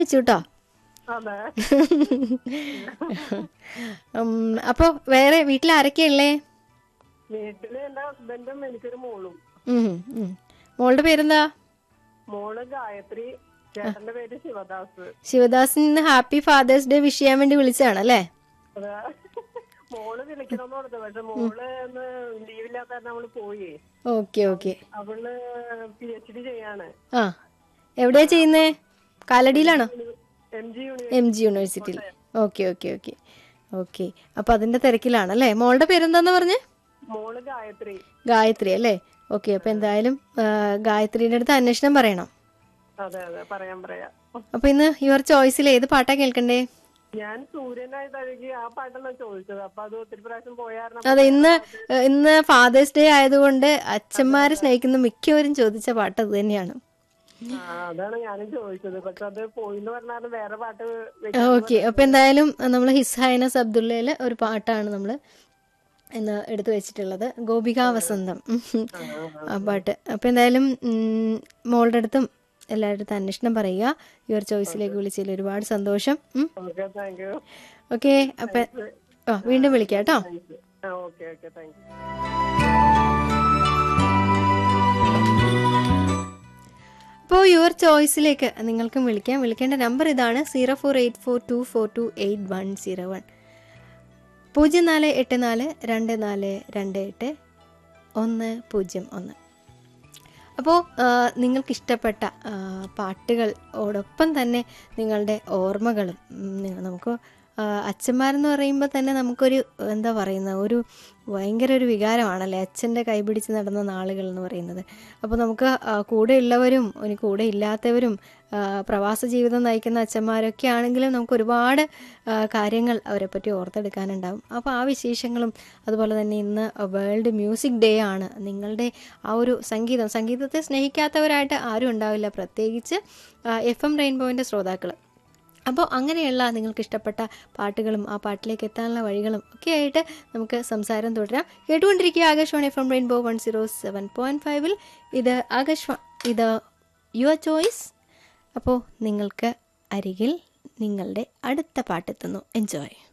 വെച്ചു കേട്ടോ അതെ ഉം, അപ്പൊ വേറെ വീട്ടിൽ ആരൊക്കെയുള്ളേ വീട്ടില് എന്റെ ഹസ്ബൻഡും എനിക്കൊരു മോളും ഉം, ഉം. മോളുടെ പേരെന്താ മോള് ഗായത്രി ചേട്ടന്റെ പേര് ശിവദാസ് ശിവദാസിന് ഇന്ന് ഹാപ്പി ഫാദേഴ്സ് ഡേ വിഷ് ചെയ്യാൻ വേണ്ടി വിളിച്ചതാണ് അല്ലേ അതെ മോള് വിളിക്കണമെന്ന് പറഞ്ഞു പക്ഷെ മോള് ഒന്ന് ലീവില്ലാത്ത കാരണം അവള് പോയി ഓക്കെ ഓക്കെ അവള് പി എച്ച് ഡി ചെയ്യാണ് ആ എവിടെയാ ചെയ്യുന്നേ കാലടിയിലാണോ M G uni M G യൂണിവേഴ്സിറ്റിയിൽ ഓക്കെ ഓക്കെ ഓക്കെ ഓക്കെ അപ്പൊ അതിന്റെ തിരക്കിലാണല്ലേ മോളുടെ പേരെന്താന്ന് പറഞ്ഞേ മോള് ഗായത്രി ഗായത്രി അല്ലേ ഓക്കെ അപ്പൊ എന്തായാലും ആ, ഗായത്രിയുടെ അടുത്ത് അന്വേഷണം പറയണം അതെ അതെ പറയാൻ പറയാം അപ്പൊ ഇന്ന് യുവർ ചോയ്സിൽ ഏത് പാട്ടാ കേൾക്കണ്ടേ ഞാൻ സൂര്യനായി തഴുകി ആ പാട്ടാണ് ചോദിച്ചത് അപ്പൊ അത് ഒത്തിരി പ്രാവശ്യം പോയായിരുന്നു അതെ ഇന്ന് ഏഹ്, ഇന്ന് ഫാദേഴ്സ് ഡേ ആയതുകൊണ്ട് അച്ഛന്മാരെ സ്നേഹിക്കുന്ന മിക്കവരും ചോദിച്ച പാട്ട് അത് തന്നെയാണ് ആ, അതാണ് ഞാനും ചോദിച്ചത് പക്ഷെ അത് പോയിന്ന് പറഞ്ഞാലും വേറെ പാട്ട് ഓക്കെ അപ്പൊ എന്തായാലും നമ്മൾ ഹിസ് ഹൈനസ് അബ്ദുള്ളയില് ഒരു പാട്ടാണ് നമ്മൾ ഇന്ന് എടുത്തു വെച്ചിട്ടുള്ളത് ഗോപിക വസന്തം ഉം. ആ പാട്ട് അപ്പൊ എന്തായാലും ഉം, മോളുടെ അടുത്തും എല്ലാവരുടെ അടുത്തും അന്വേഷണം പറയുക യുവർ ചോയ്സിലേക്ക് വിളിച്ചതിൽ ഒരുപാട് സന്തോഷം ഓക്കെ താങ്ക് യു ഓക്കെ അപ്പൊ ആ വീണ്ടും വിളിക്കാം കേട്ടോ ആ ഓക്കെ ഓക്കെ താങ്ക് യു അപ്പോൾ യുവർ ചോയ്സിലേക്ക് നിങ്ങൾക്കും വിളിക്കാം വിളിക്കേണ്ട നമ്പർ ഇതാണ് zero four eight four two four two eight one zero one പൂജ്യം നാല് എട്ട് നാല് രണ്ട് നാല് രണ്ട് എട്ട് ഒന്ന് പൂജ്യം ഒന്ന് അപ്പോൾ നിങ്ങൾക്ക് ഇഷ്ടപ്പെട്ട ആ, പാട്ടുകളോടൊപ്പം തന്നെ നിങ്ങളുടെ ഓർമ്മകളും ഉം, നി- നമുക്ക് ആ, അച്ഛന്മാരെന്ന് പറയുമ്പോൾ തന്നെ നമുക്കൊരു എന്താ പറയുന്ന ഒരു ഭയങ്കര ഒരു വികാരമാണല്ലേ അച്ഛൻ്റെ കൈപിടിച്ച് നടന്ന നാളുകൾ എന്ന് പറയുന്നത് അപ്പോൾ നമുക്ക് ആ, കൂടെയുള്ളവരും ഇനി കൂടെ ഇല്ലാത്തവരും ആ, പ്രവാസ ജീവിതം നയിക്കുന്ന അച്ഛന്മാരൊക്കെ ആണെങ്കിലും നമുക്ക് ഒരുപാട് ആ, കാര്യങ്ങൾ അവരെ പറ്റി ഓർത്തെടുക്കാനുണ്ടാവും അപ്പോൾ ആ വിശേഷങ്ങളും അതുപോലെ തന്നെ ഇന്ന് വേൾഡ് മ്യൂസിക് ഡേ ആണ് നിങ്ങളുടെ ആ ഒരു സംഗീതം സംഗീതത്തെ സ്നേഹിക്കാത്തവരായിട്ട് ആരും ഉണ്ടാവില്ല പ്രത്യേകിച്ച് എഫ് എം റെയിൻബോവിൻ്റെ ശ്രോതാക്കൾ അപ്പോൾ അങ്ങനെയുള്ള നിങ്ങൾക്ക് ഇഷ്ടപ്പെട്ട പാട്ടുകളും ആ പാട്ടിലേക്ക് എത്താനുള്ള വഴികളും ഒക്കെ ആയിട്ട് നമുക്ക് സംസാരം തുടരാം കേട്ടുകൊണ്ടിരിക്കുക Akashvani F M Rainbow one zero seven point ഫൈവിൽ ഇത് ആകാശവാ ഇത് യുവർ ചോയ്സ് അപ്പോൾ നിങ്ങൾക്ക് അരികിൽ നിങ്ങളുടെ അടുത്ത പാട്ടെത്തുന്നു എൻജോയ്